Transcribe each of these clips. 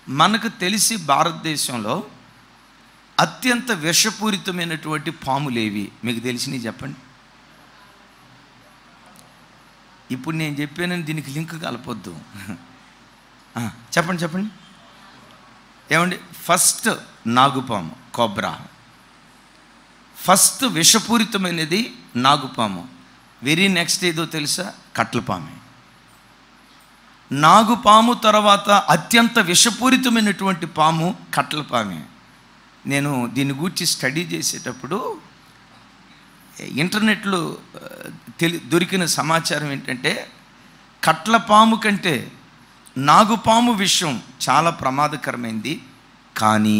మనకు తెలిసి భారతదేశంలో అత్యంత విషపూరితమైనటువంటి పాములేవి మీకు తెలిసినవి చెప్పండి ఇప్పుడు నేను చెప్పానని దీనికి లింక్ కలపొద్దు ఆ, చెప్పండి చెప్పండి ఏమండి ఫస్ట్ నాగుపాము కోబ్రా ఫస్ట్ విషపూరితమైనది నాగుపాము వెరీ నెక్స్ట్ ఏదో తెలుసా కట్లపామే నాగుపాము తర్వాత అత్యంత విషపూరితమైనటువంటి పాము కట్లపామే నేను దీని గురించి స్టడీ చేసేటప్పుడు ఇంటర్నెట్లో ఆ, తెలి దొరికిన సమాచారం ఏంటంటే కట్లపాము కంటే నాగుపాము విషయం చాలా ప్రమాదకరమైంది కానీ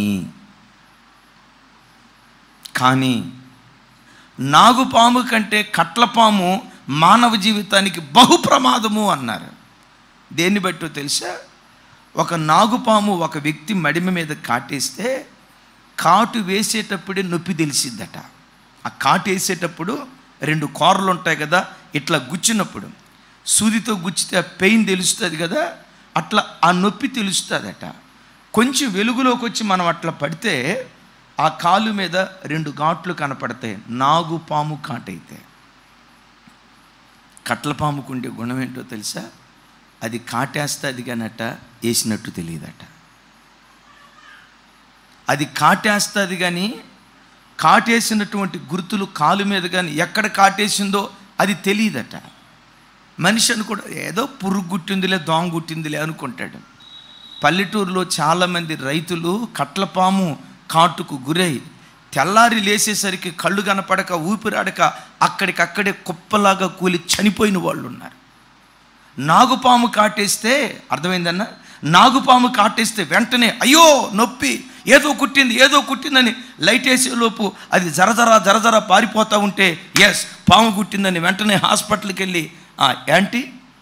కానీ నాగుపాము కంటే కట్లపాము మానవ జీవితానికి బహు ప్రమాదము అన్నారు దేన్ని బట్టో తెలుసా ఒక నాగుపాము ఒక వ్యక్తి మడిమ మీద కాటేస్తే కాటు వేసేటప్పుడే నొప్పి తెలిసిద్దట ఆ కాటు వేసేటప్పుడు రెండు కూరలు ఉంటాయి కదా ఇట్లా గుచ్చినప్పుడు సూదితో గుచ్చితే ఆ పెయిన్ తెలుస్తుంది కదా అట్లా ఆ నొప్పి తెలుస్తుందట కొంచెం వెలుగులోకి వచ్చి మనం అట్లా పడితే ఆ కాలు మీద రెండు ఘాట్లు కనపడతాయి నాగు పాము కాటైతే కట్ల పాముకు ఉండే గుణం ఏంటో తెలుసా అది కాటేస్తుంది కానట వేసినట్టు తెలియదట అది కాటేస్తుంది కానీ కాటేసినటువంటి గుర్తులు కాలు మీద కానీ ఎక్కడ కాటేసిందో అది తెలియదట మనిషి అనుకో ఏదో పురుగు గుట్టిందిలే దోమ గుట్టిందిలే అనుకుంటాడు పల్లెటూరులో చాలామంది రైతులు కట్లపాము కాటుకు గురై తెల్లారి లేసేసరికి కళ్ళు కనపడక ఊపిరాడక అక్కడికక్కడే కుప్పలాగా కూలి చనిపోయిన వాళ్ళు ఉన్నారు నాగుపాము కాటేస్తే అర్థమైందన్న నాగుపాము కాటేస్తే వెంటనే అయ్యో నొప్పి ఏదో కుట్టింది ఏదో కుట్టిందని లైట్ వేసేలోపు అది జరజర జరజర పారిపోతూ ఉంటే ఎస్ పాము కుట్టిందని వెంటనే హాస్పిటల్కి వెళ్ళి "ఆ, యాంటీ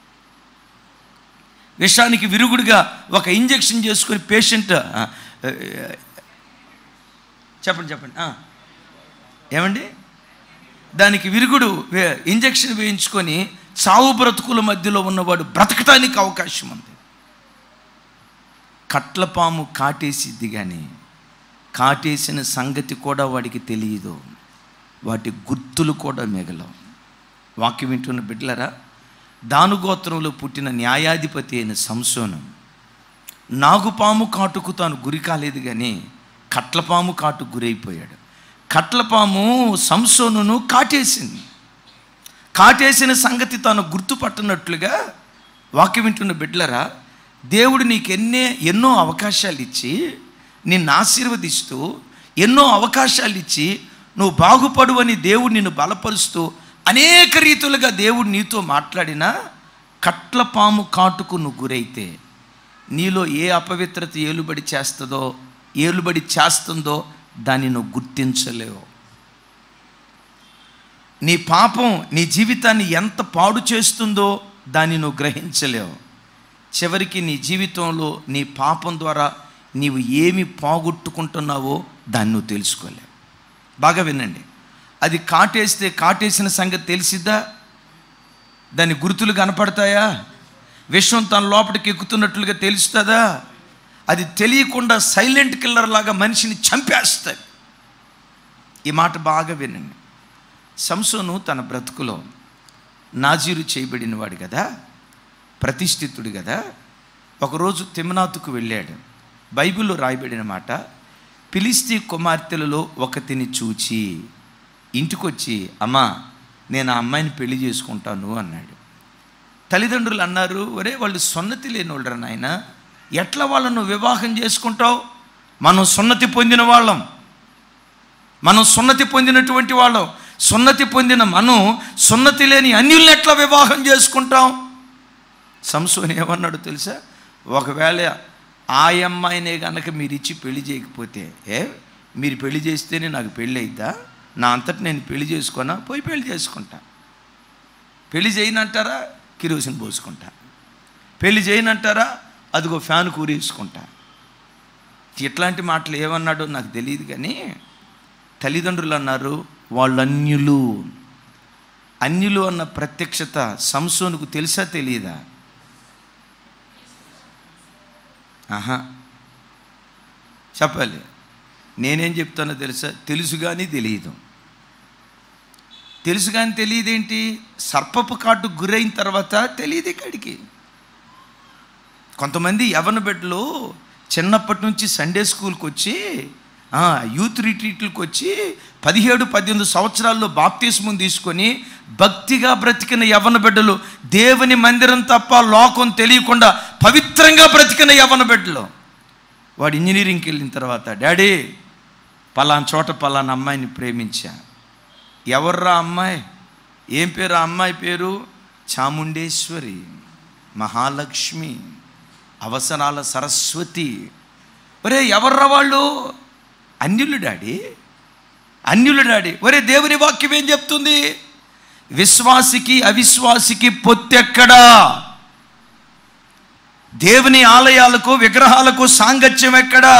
విషానికి విరుగుడుగా ఒక ఇంజెక్షన్ చేసుకుని పేషెంట్ ఆ, ఆ, చెప్పండి చెప్పండి ఆ. ఏమండి దానికి విరుగుడు వే- ఇంజెక్షన్ వేయించుకొని చావు బ్రతుకుల మధ్యలో ఉన్నవాడు బ్రతకటానికి అవకాశం ఉంది కట్లపాము కాటేసిద్ది కానీ కాటేసిన సంగతి కూడా వాడికి తెలియదు వాటి గుర్తులు కూడా మిగలవు వాక్యం వింటున్న బిడ్డలరా దానుగోత్రంలో పుట్టిన న్యాయాధిపతి అయిన సంసోను నాగుపాము కాటుకు తాను గురి కాలేదు కానీ కట్లపాము కాటుకు గురైపోయాడు కట్లపాము సంసోనును కాటేసింది కాటేసిన సంగతి తాను గుర్తుపట్టనట్లుగా వాక్యం వింటున్న బిడ్డలరా దేవుడు నీకు ఎన్నే ఎన్నో అవకాశాలు ఇచ్చి నిన్ను ఆశీర్వదిస్తూ ఎన్నో అవకాశాలు ఇచ్చి నువ్వు బాగుపడు అని దేవుడు నిన్ను బలపరుస్తూ అనేక రీతులుగా దేవుడు నీతో మాట్లాడినా కట్లపాము కాటుకు నువ్వు గురైతే నీలో ఏ అపవిత్రత ఏలుబడి చేస్తుందో ఏలుబడి చేస్తుందో దాన్ని నువ్వు గుర్తించలేవు నీ పాపం నీ జీవితాన్ని ఎంత పాడు చేస్తుందో దాన్ని నువ్వు గ్రహించలేవు చివరికి నీ జీవితంలో నీ పాపం ద్వారా నీవు ఏమి పోగొట్టుకుంటున్నావో దాన్ని నువ్వు తెలుసుకోలేవు బాగా వినండి అది కాటేస్తే కాటేసిన సంగతి తెలిసిద్దా దాని గుర్తులు కనపడతాయా విషం తన లోపలికి ఎక్కుతున్నట్లుగా తెలుస్తుందా అది తెలియకుండా సైలెంట్ కిల్లర్ లాగా మనిషిని చంపేస్తుంది ఈ మాట బాగా వినండి సంసోను తన బ్రతుకులో నాజీరు చేయబడిన వాడు కదా ప్రతిష్ఠితుడు కదా ఒకరోజు తిమ్నాతుకు వెళ్ళాడు బైబిల్లో రాయబడిన మాట పిలిస్తీ కుమార్తెలలో ఒకతిని చూచి ఇంటికొచ్చి అమ్మా నేను ఆ అమ్మాయిని పెళ్లి చేసుకుంటాను అన్నాడు తల్లిదండ్రులు అన్నారు ఒరే వాళ్ళు సున్నతి లేని వాళ్ళరా నాయన ఎట్లా వాళ్ళను వివాహం చేసుకుంటావు మనం సున్నతి పొందిన వాళ్ళం మనం సున్నతి పొందినటువంటి వాళ్ళం సున్నతి పొందిన మనం సున్నతి లేని అన్యుల్ని ఎట్లా వివాహం చేసుకుంటాం సంసోని ఏమన్నాడు తెలుసా ఒకవేళ ఆ అమ్మాయినే కనుక మీరు ఇచ్చి పెళ్లి చేయకపోతే ఏ మీరు పెళ్లి చేస్తేనే నాకు పెళ్ళి అయిద్దా నా అంతటి నేను పెళ్లి చేసుకున్నా పోయి పెళ్లి చేసుకుంటా పెళ్లి చేయనంటారా కిరోసిన్ పోసుకుంటా పెళ్లి చేయనంటారా అదిగో ఫ్యాన్ కూరేసుకుంటా ఇట్లాంటి మాటలు ఏమన్నాడో నాకు తెలియదు కానీ తల్లిదండ్రులు అన్నారు వాళ్ళు అన్యులు అన్యులు అన్న ప్రత్యక్షత సంసోనుకు తెలుసా తెలియదా ఆహా చెప్పాలి నేనేం చెప్తానో తెలుసా తెలుసు కానీ తెలియదు తెలుసు కానీ తెలియదేంటి సర్పపు కాటు గురైన తర్వాత తెలియదు ఇక్కడికి కొంతమంది యవన బిడ్డలు చిన్నప్పటి నుంచి సండే స్కూల్కి వచ్చి ఆ, యూత్ రిట్రీట్లకు వచ్చి పదిహేడు పద్దెనిమిది సంవత్సరాల్లో బాప్తిస్మం తీసుకొని భక్తిగా బ్రతికిన యవన బిడ్డలు దేవుని మందిరం తప్ప లోకం తెలియకుండా పవిత్రంగా బ్రతికిన యవన బిడ్డలు వాడు ఇంజనీరింగ్కి వెళ్ళిన తర్వాత డాడీ పలానా చోట పలానా అమ్మాయిని ప్రేమించా ఎవర్రా అమ్మాయి ఏం పేరు ఆ అమ్మాయి పేరు చాముండేశ్వరి మహాలక్ష్మి అవసరాల సరస్వతి ఒరే ఎవర్రా వాళ్ళు అన్యులు డాడీ అన్యులు డాడీ ఒరే దేవుని వాక్యం ఏం చెప్తుంది విశ్వాసికి అవిశ్వాసికి పొత్తెక్కడా దేవుని ఆలయాలకు విగ్రహాలకు సాంగత్యం ఎక్కడా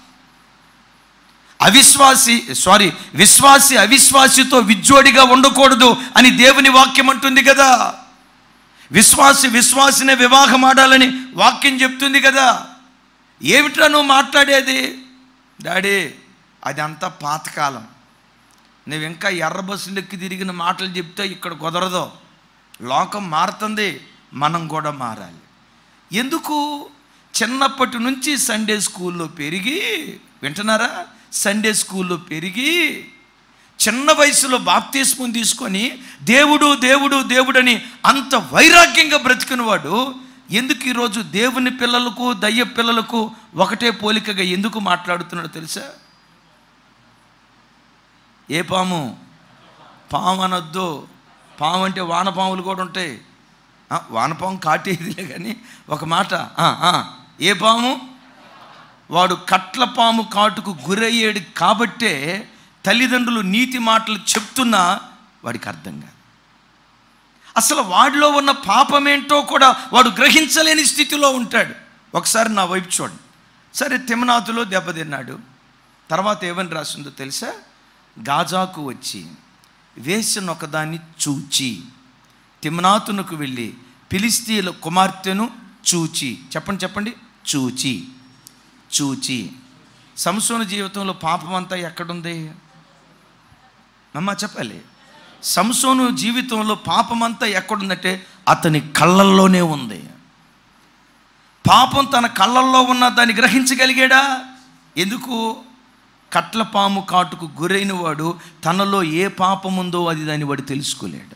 అవిశ్వాసి సారీ విశ్వాసి అవిశ్వాసితో విజ్జోడిగా ఉండకూడదు అని దేవుని వాక్యం అంటుంది కదా విశ్వాసి విశ్వాసినే వివాహం ఆడాలని వాక్యం చెప్తుంది కదా ఏమిట్రా నువ్వు మాట్లాడేది డాడీ అది అంతా పాతకాలం నువ్వు ఇంకా ఎర్ర బస్సులు ఎక్కి తిరిగిన మాటలు చెప్తే ఇక్కడ కుదరదు లోకం మారుతుంది మనం కూడా మారాలి ఎందుకు చిన్నప్పటి నుంచి సండే స్కూల్లో పెరిగి వింటున్నారా సండే స్కూల్లో పెరిగి చిన్న వయసులో బాప్తిస్మం తీసుకొని దేవుడు దేవుడు దేవుడని అంత వైరాగ్యంగా బ్రతికినవాడు ఎందుకు ఈరోజు దేవుని పిల్లలకు దయ్య పిల్లలకు ఒకటే పోలికగా ఎందుకు మాట్లాడుతున్నాడో తెలుసా ఏ పాము పాము అనొద్దు పాము అంటే వానపాములు కూడా ఉంటాయి ఆ, వానపాము కాటేదిలే కానీ ఒక మాట ఆ, ఆ, ఏ పాము వాడు కట్ల పాము కాటుకు గురయ్యాడు కాబట్టే తల్లిదండ్రులు నీతి మాటలు చెప్తున్నా వాడికి అర్థం కాదు అసలు వాడిలో ఉన్న పాపమేంటో కూడా వాడు గ్రహించలేని స్థితిలో ఉంటాడు ఒకసారి నా వైపు చూడండి సరే తిమ్మనాథులో దెబ్బతిన్నాడు తర్వాత ఏమని రాసిందో తెలుసా గాజాకు వచ్చి వేసిన ఒకదాన్ని చూచి తిమ్నాతునకు వెళ్ళి ఫిలిస్తీన్ల కుమార్తెను చూచి చెప్పండి చెప్పండి చూచి చూచి సంసోను జీవితంలో పాపం అంతా ఎక్కడుంది అమ్మ చెప్పాలి సంసోను జీవితంలో పాపమంతా ఎక్కడుందంటే అతని కళ్ళల్లోనే ఉంది పాపం తన కళ్ళల్లో ఉన్న దాన్ని గ్రహించగలిగాడా ఎందుకు కట్ల పాము కాటుకు గురైన వాడు తనలో ఏ పాపం ఉందో అది దాన్ని వాడు తెలుసుకోలేడు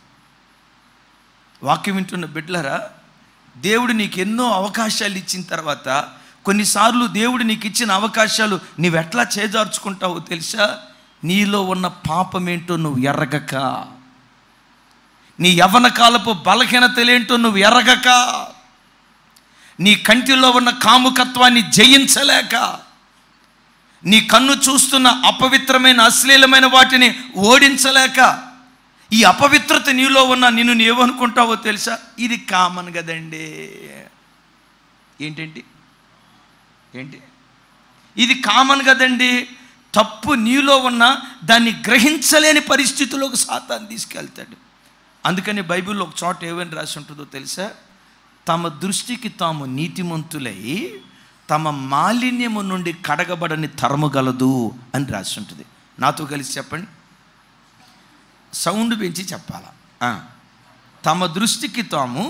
వాక్యం వింటున్న బిడ్డలరా దేవుడు నీకు ఎన్నో అవకాశాలు ఇచ్చిన తర్వాత కొన్నిసార్లు దేవుడు నీకు ఇచ్చిన అవకాశాలు నీవు ఎట్లా చేజార్చుకుంటావో తెలుసా నీలో ఉన్న పాపమేంటో నువ్వు ఎరగక నీ యవ్వన కాలపు బలహీనతలేంటో నువ్వు ఎరగక నీ కంటిలో ఉన్న కాముకత్వాన్ని జయించలేక నీ కన్ను చూస్తున్న అపవిత్రమైన అశ్లీలమైన వాటిని ఓడించలేక ఈ అపవిత్రత నీలో ఉన్న నిన్ను నీవేమనుకుంటావో తెలుసా ఇది కామన్ కదండి ఏంటండి ఏంటి ఇది కామన్ కదండి తప్పు నీలో ఉన్న దాన్ని గ్రహించలేని పరిస్థితుల్లోకి సాతాన్ని తీసుకెళ్తాడు అందుకని బైబిల్లో ఒక చోట ఏమని రాసి ఉంటుందో తెలుసా తమ దృష్టికి తాము నీతిమంతులై తమ మాలిన్యము నుండి కడగబడని తరము గలదు అని రాసి ఉంటుంది నాతో కలిసి చెప్పండి సౌండ్ పెంచి చెప్పాల ఆ. తమ దృష్టికి తాము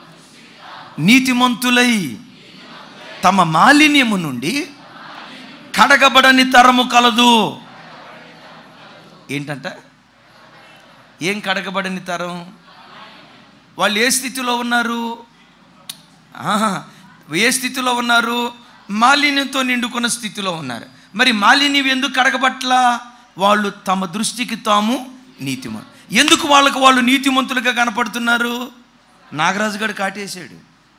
నీతిమంతులై తమ మాలిన్యము నుండి కడగబడని తరము కలదు ఏంటంట ఏం కడగబడని తరం వాళ్ళు ఏ స్థితిలో ఉన్నారు ఆహా, ఏ స్థితిలో ఉన్నారు మాలిన్యంతో నిండుకున్న స్థితిలో ఉన్నారు మరి మాలిన్యం ఎందుకు కడగబట్లా వాళ్ళు తమ దృష్టికి తాము నీతిమంతు ఎందుకు వాళ్ళకు వాళ్ళు నీతిమంతులుగా కనపడుతున్నారు నాగరాజు గడు కాటేశాడు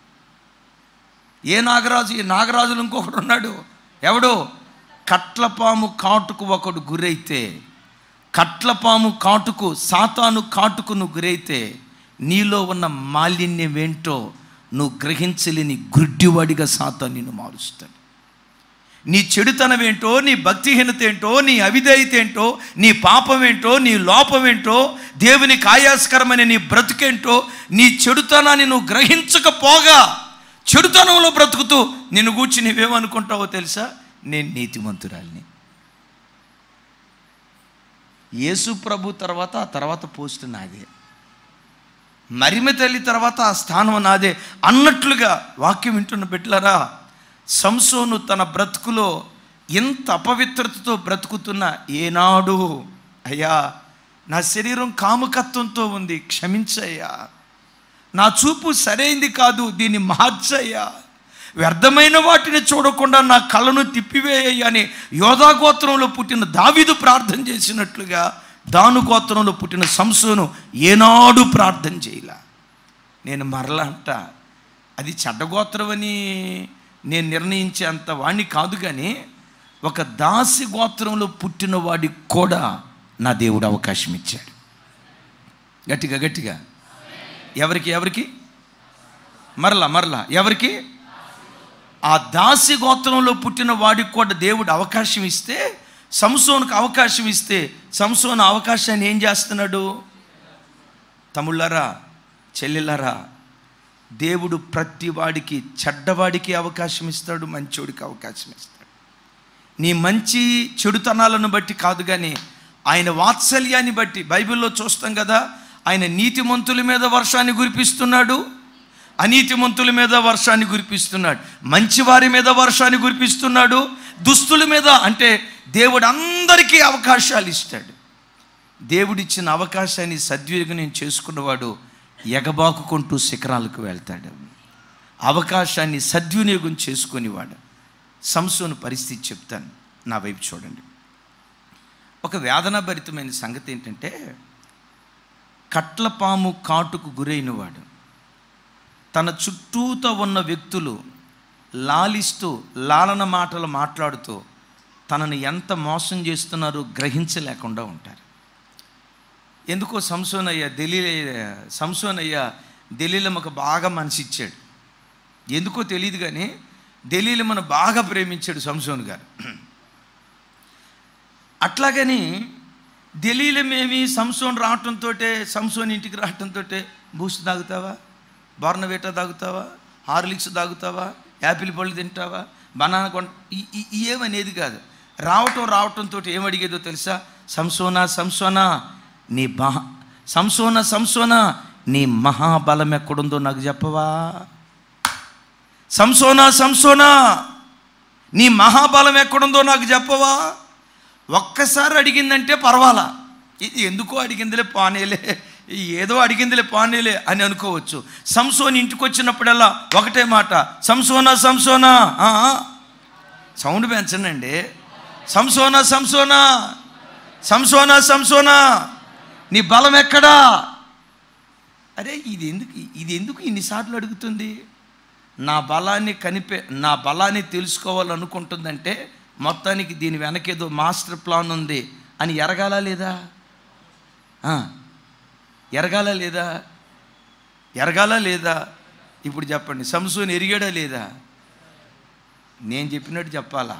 ఏ నాగరాజు ఈ నాగరాజులు ఇంకొకడు ఉన్నాడు ఎవడు కట్లపాము కాటుకు ఒకడు గురైతే కట్లపాము కాటుకు సాతాను కాటుకు నువ్వు గురైతే నీలో ఉన్న మాలిన్యం ఏంటో నువ్వు గ్రహించలేని గుడ్డివాడిగా సాతాను నిన్ను మారుస్తాడు నీ చెడుతనం ఏంటో నీ భక్తిహీనత ఏంటో నీ అవిధేయత ఏంటో నీ పాపం ఏంటో నీ లోపం ఏంటో దేవుని కాయాస్కరమైన నీ బ్రతుకేంటో నీ చెడుతనాన్ని నువ్వు గ్రహించకపోగా చెడుతనంలో బ్రతుకుతూ నిన్ను గూర్చి నువ్వేమనుకుంటావో తెలుసా నేను నీతిమంతురాలిని యేసు ప్రభు తర్వాత ఆ తర్వాత పోస్ట్ నాదే మరిమ తల్లి తర్వాత ఆ స్థానం నాదే అన్నట్లుగా వాక్యం వింటున్న బిడ్డలారా సంసోను తన బ్రతుకులో ఎంత అపవిత్రతతో బ్రతుకుతున్న ఏనాడు అయ్యా నా శరీరం కాముకత్వంతో ఉంది క్షమించయ్యా నా చూపు సరైంది కాదు దీన్ని మార్చయ్యా వ్యర్థమైన వాటిని చూడకుండా నా కళ్ళను తిప్పివేయ్యా అని యోధా గోత్రంలో పుట్టిన దావీదు ప్రార్థన చేసినట్లుగా దాను గోత్రంలో పుట్టిన సంసోను ఏనాడు ప్రార్థన చేయలే నేను మరలా అంట అది చెడ్డగోత్రం అని నేను నిర్ణయించేంత వాణ్ణి కాదు కానీ ఒక దాసి గోత్రంలో పుట్టిన వాడికి కూడా నా దేవుడు అవకాశం ఇచ్చాడు గట్టిగా గట్టిగా ఎవరికి ఎవరికి మరలా మరలా ఎవరికి ఆ దాసి గోత్రంలో పుట్టిన వాడికి కూడా దేవుడు అవకాశం ఇస్తే సంసోనుకు అవకాశం ఇస్తే సంసోను అవకాశాన్ని ఏం చేస్తున్నాడు తమ్ముళ్ళారా చెల్లెళ్ళారా దేవుడు ప్రతి వాడికి చెడ్డవాడికి అవకాశం ఇస్తాడు మంచోడికి అవకాశం ఇస్తాడు నీ మంచి చెడుతనాలను బట్టి కాదు కానీ ఆయన వాత్సల్యాన్ని బట్టి బైబిల్లో చూస్తాం కదా ఆయన నీతిమంతుల మీద వర్షాన్ని కురిపిస్తున్నాడు అనీతిమంతుల మీద వర్షాన్ని కురిపిస్తున్నాడు మంచివారి మీద వర్షాన్ని కురిపిస్తున్నాడు దుస్తుల మీద అంటే దేవుడు అందరికీ అవకాశాలు ఇస్తాడు దేవుడిచ్చిన అవకాశాన్ని సద్వినియోగం చేసుకున్నవాడు ఎగబాకుకుంటూ శిఖరాలకు వెళ్తాడు అవకాశాన్ని సద్వినియోగం చేసుకునేవాడు సంసోను పరిస్థితి చెప్తాను నా వైపు చూడండి ఒక వేదనాభరితమైన సంగతి ఏంటంటే కట్లపాము కాటుకు గురైనవాడు తన చుట్టూతో ఉన్న వ్యక్తులు లాలిస్తూ లాలన మాటలు మాట్లాడుతూ తనని ఎంత మోసం చేస్తున్నారో గ్రహించలేకుండా ఉంటారు ఎందుకో సంసోనయ్య ఢిల్లీ సంసోనయ్య ఢిల్లీలమ్మకు బాగా మనసిచ్చాడు ఎందుకో తెలియదు కానీ ఢిల్లీలమ్మను బాగా ప్రేమించాడు సంసోన్ గారు అట్లాగని ఢిల్లీలమేమి సంసోన్ రావటంతో సంసోన్ ఇంటికి రావటంతో బూస్ట్ తాగుతావా బోర్నవేట తాగుతావా హార్లిక్స్ తాగుతావా యాపిల్ పళ్ళు తింటావా బనానా కొన ఈ- ఈ- ఈ ఏమనేది కాదు రావటం రావటంతో ఏమడిగేదో తెలుసా సంసోనా సంసోనా నీ మహా సంసోనా సంసోనా నీ మహాబలం ఎక్కడుందో నాకు చెప్పవా సంసోనా సంసోనా నీ మహాబలం ఎక్కడుందో నాకు చెప్పవా ఒక్కసారి అడిగిందంటే పర్వాలా ఇది ఎందుకో అడిగిందిలే పానేలే ఏదో అడిగిందిలే పానేలే అని అనుకోవచ్చు సంసోని ఇంటికి వచ్చినప్పుడల్లా ఒకటే మాట సంసోనా సంసోనా ఆ, ఆ. సౌండ్ పెంచనండి సంసోనా సంసోనా సంసోనా సంసోనా నీ బలం ఎక్కడా అరే ఇది ఎందుకు ఇది ఎందుకు ఇన్నిసార్లు అడుగుతుంది నా బలాన్ని కనిపే నా బలాన్ని తెలుసుకోవాలనుకుంటుందంటే మొత్తానికి దీని వెనకేదో మాస్టర్ ప్లాన్ ఉంది అని ఎరగాల లేదా ఆ, ఎరగాల లేదా ఎరగాల లేదా ఇప్పుడు చెప్పండి సంసోని ఎరిగాడా లేదా నేను చెప్పినట్టు చెప్పాలా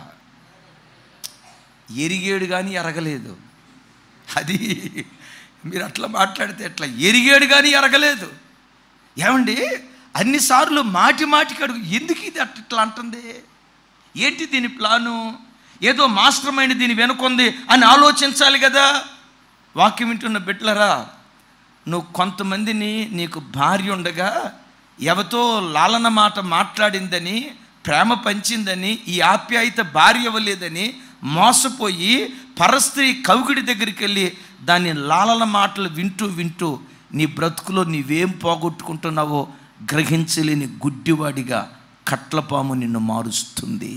ఎరిగాడు కానీ ఎరగలేదు అది మీరు అట్లా మాట్లాడితే ఎట్లా ఎరిగాడు కానీ ఎరగలేదు ఏమండి అన్నిసార్లు మాటి మాటికి అడుగు ఎందుకు ఇది అట్ట ఇట్లా అంటుంది ఏంటి దీని ప్లాను ఏదో మాస్టర్ మైండ్ దీని వెనుకొంది అని ఆలోచించాలి కదా వాక్యం వింటున్న బిడ్డలరా నువ్వు కొంతమందిని నీకు భార్య ఉండగా ఎవతో లాలన మాట మాట్లాడిందని ప్రేమ పంచిందని ఈ ఆప్యాయత భార్య ఇవ్వలేదని మోసపోయి పరస్త్రీ కవుగుడి దగ్గరికి వెళ్ళి దాని లాలన మాటలు వింటూ వింటూ నీ బ్రతుకులో నీవేం పోగొట్టుకుంటున్నావో గ్రహించలేని గుడ్డివాడిగా కట్లపాము నిన్ను మారుస్తుంది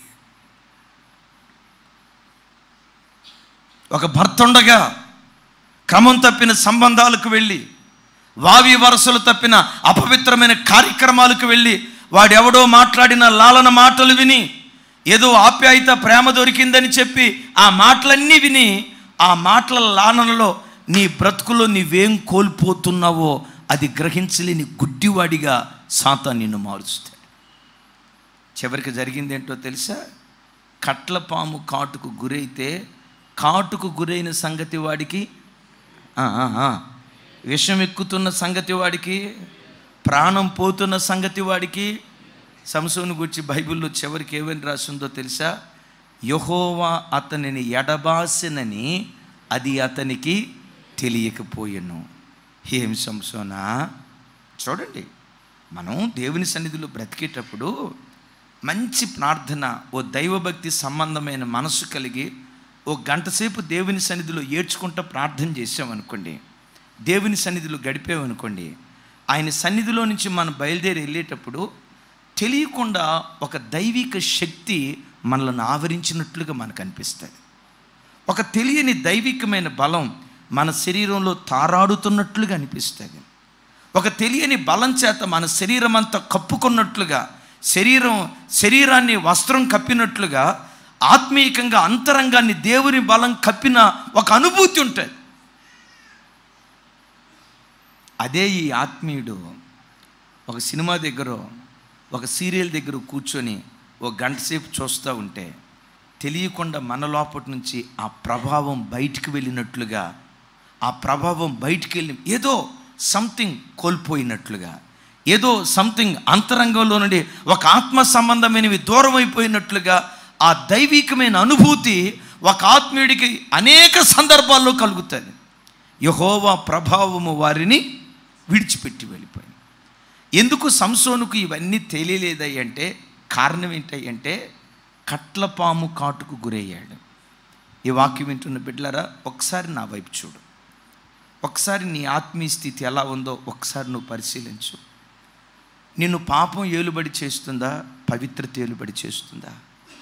ఒక భర్త ఉండగా క్రమం తప్పిన సంబంధాలకు వెళ్ళి వావి వరసలు తప్పిన అపవిత్రమైన కార్యక్రమాలకు వెళ్ళి వాడెవడో మాట్లాడిన లాలన మాటలు విని ఏదో ఆప్యాయత ప్రేమ దొరికిందని చెప్పి ఆ మాటలన్నీ విని ఆ మాటల లాలనలో నీ బ్రతుకులో నీవేం కోల్పోతున్నావో అది గ్రహించలేని గుడ్డివాడిగా సాతా నిన్ను మారుస్తాడు చివరికి జరిగిందేంటో తెలుసా కట్ల పాము కాటుకు గురైతే కాటుకు గురైన సంగతి వాడికి ఆ, ఆ, ఆ. విషం ఎక్కుతున్న సంగతి వాడికి ప్రాణం పోతున్న సంగతి వాడికి సంసోను గురించి బైబిల్లో చివరికి ఏమని రాసిందో తెలుసా యహోవా అతనిని ఎడబాసినని అది అతనికి తెలియకపోయెను ఏం సంసోనా చూడండి మనం దేవుని సన్నిధిలో బ్రతికేటప్పుడు మంచి ప్రార్థన ఓ దైవభక్తి సంబంధమైన మనసు కలిగి ఓ గంట సేపు దేవుని సన్నిధిలో ఏడ్చుకుంటూ ప్రార్థన చేసామనుకోండి దేవుని సన్నిధిలో గడిపామనుకోండి ఆయన సన్నిధిలో నుంచి మనం బయలుదేరి వెళ్ళేటప్పుడు తెలియకుండా ఒక దైవిక శక్తి మనల్ని ఆవరించినట్లుగా మనకు అనిపిస్తుంది ఒక తెలియని దైవికమైన బలం మన శరీరంలో తారాడుతున్నట్లుగా అనిపిస్తుంది ఒక తెలియని బలం చేత మన శరీరం అంతా కప్పుకున్నట్లుగా శరీరం శరీరాన్ని వస్త్రం కప్పినట్లుగా ఆత్మీయంగా అంతరంగాన్ని దేవుని బలం కప్పిన ఒక అనుభూతి ఉంటుంది అదే ఈ ఆత్మీయుడు ఒక సినిమా దగ్గర ఒక సీరియల్ దగ్గర కూర్చొని ఒక గంట సేపు చూస్తూ ఉంటే తెలియకుండా మన లోపటి నుంచి ఆ ప్రభావం బయటికి వెళ్ళినట్లుగా ఆ ప్రభావం బయటికి వెళ్ళి ఏదో సంథింగ్ కోల్పోయినట్లుగా ఏదో సంథింగ్ అంతరంగంలో నుండి ఒక ఆత్మ సంబంధమైనవి దూరం అయిపోయినట్లుగా ఆ దైవికమైన అనుభూతి ఒక ఆత్మీయుడికి అనేక సందర్భాల్లో కలుగుతుంది యహోవా ప్రభావము వారిని విడిచిపెట్టి వెళ్ళిపోయింది ఎందుకు సంసోనుకు ఇవన్నీ తెలియలేదయ్యి అంటే కారణం ఏంటంటే కట్లపాము కాటుకు గురయ్యాడు ఈ వాక్యం వింటున్న బిడ్డలారా ఒకసారి నా వైపు చూడు ఒకసారి నీ ఆత్మీయ స్థితి ఎలా ఉందో ఒకసారి నువ్వు పరిశీలించు నిన్ను పాపం ఏలుబడి చేస్తుందా పవిత్రత ఏలుబడి చేస్తుందా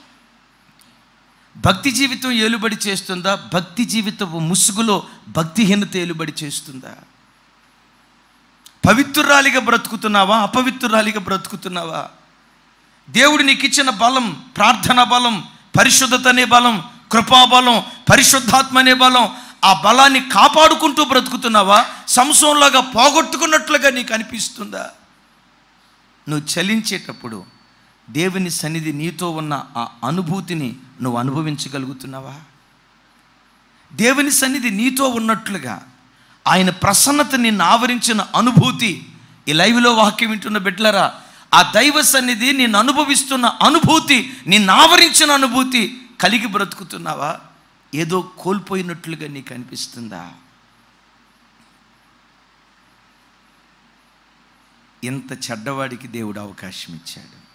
భక్తి జీవితం ఏలుబడి చేస్తుందా భక్తి జీవితపు ముసుగులో భక్తిహీనత ఏలుబడి చేస్తుందా పవిత్రురాలిగా బ్రతుకుతున్నావా అపవిత్రురాలిగా బ్రతుకుతున్నావా దేవుడు నీకు ఇచ్చిన బలం ప్రార్థన బలం పరిశుద్ధత అనే బలం కృపాబలం పరిశుద్ధాత్మ అనే బలం ఆ బలాన్ని కాపాడుకుంటూ బ్రతుకుతున్నావా సంసంలాగా పోగొట్టుకున్నట్లుగా నీకు అనిపిస్తుందా నువ్వు చలించేటప్పుడు దేవుని సన్నిధి నీతో ఉన్న ఆ అనుభూతిని నువ్వు అనుభవించగలుగుతున్నావా దేవుని సన్నిధి నీతో ఉన్నట్లుగా ఆయన ప్రసన్నత నిన్ను ఆవరించిన అనుభూతి ఈ లైవ్లో వాక్యం వింటున్న బిడ్డలరా ఆ దైవ సన్నిధి నిన్ను అనుభవిస్తున్న అనుభూతి నిన్ను ఆవరించిన అనుభూతి కలిగి బ్రతుకుతున్నావా ఏదో కోల్పోయినట్లుగా నీకు అనిపిస్తుందా ఇంత చెడ్డవాడికి దేవుడు అవకాశం ఇచ్చాడు